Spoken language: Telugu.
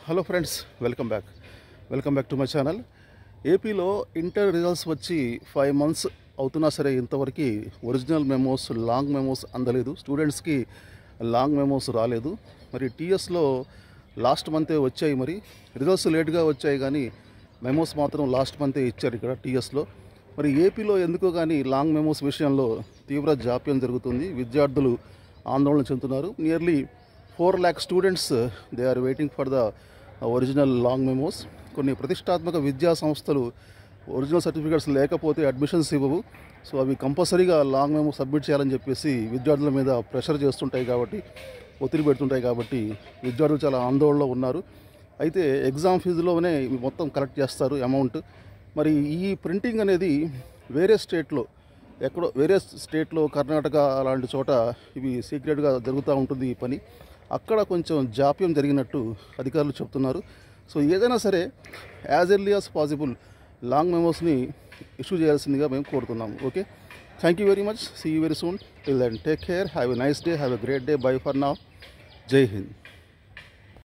hello friends welcome back welcome back to my channel ఏపీలో ఇంటర్ రిజల్ట్స్ వచ్చి ఫైవ్ మంత్స్ అవుతున్నా సరే ఇంతవరకు ఒరిజినల్ మెమోస్ లాంగ్ మెమోస్ అందలేదు స్టూడెంట్స్కి లాంగ్ మెమోస్ రాలేదు మరి టీఎస్లో లాస్ట్ మంతే వచ్చాయి మరి రిజల్ట్స్ లేట్గా వచ్చాయి కానీ మెమోస్ మాత్రం లాస్ట్ మంతే ఇచ్చారు ఇక్కడ టీఎస్లో మరి ఏపీలో ఎందుకో కానీ లాంగ్ మెమోస్ విషయంలో తీవ్ర జాప్యం జరుగుతుంది విద్యార్థులు ఆందోళన చెందుతున్నారు nearly four lakh students they are waiting for the original long memos కొన్ని ప్రతిష్టాత్మక విద్యా సంస్థలు ఒరిజినల్ సర్టిఫికేట్స్ లేకపోతే అడ్మిషన్స్ ఇవ్వవు సో అవి కంపల్సరీగా లాంగ్ మెమో సబ్మిట్ చేయాలని చెప్పేసి విద్యార్థుల మీద ప్రెషర్ చేస్తుంటాయి కాబట్టి ఒత్తిడి పెడుతుంటాయి కాబట్టి విద్యార్థులు చాలా ఆందోళనలో ఉన్నారు అయితే ఎగ్జామ్ ఫీజులోనే ఇవి మొత్తం కలెక్ట్ చేస్తారు అమౌంట్ మరి ఈ ప్రింటింగ్ అనేది వేరే స్టేట్లో ఎక్కడో వేరే స్టేట్లో కర్ణాటక అలాంటి చోట ఇవి సీక్రెట్గా జరుగుతూ ఉంటుంది ఈ పని అక్కడ కొంచెం జాప్యం జరిగినట్టు అధికారులు చెప్తున్నారు సో ఏదైనా సరే as early as possible long మెమోస్ని ఇష్యూ చేయాల్సిందిగా మేము కోరుతున్నాము okay thank you very much see you very soon till then take care have a nice day have a great day bye for now Jai Hind